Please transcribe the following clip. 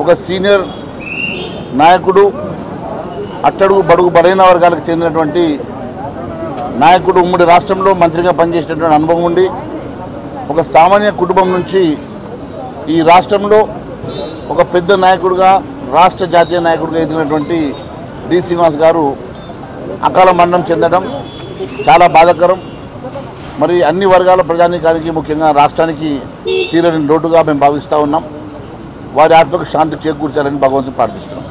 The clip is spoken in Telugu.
ఒక సీనియర్ నాయకుడు అట్టడుగు బడుగు బలైన వర్గాలకు చెందినటువంటి నాయకుడు ఉమ్మడి రాష్ట్రంలో మంత్రిగా పనిచేసినటువంటి అనుభవం ఉండి ఒక సామాన్య కుటుంబం నుంచి ఈ రాష్ట్రంలో ఒక పెద్ద నాయకుడిగా రాష్ట్ర జాతీయ నాయకుడిగా ఎదిగినటువంటి డి శ్రీనివాస్ గారు అకాల మరణం చెందడం చాలా బాధాకరం మరి అన్ని వర్గాల ప్రజానీకానికి ముఖ్యంగా రాష్ట్రానికి తీరని లోటుగా మేము భావిస్తూ ఉన్నాం వారి ఆత్మకు శాంతి చేకూర్చాలని భగవంతుని ప్రార్థిస్తున్నాం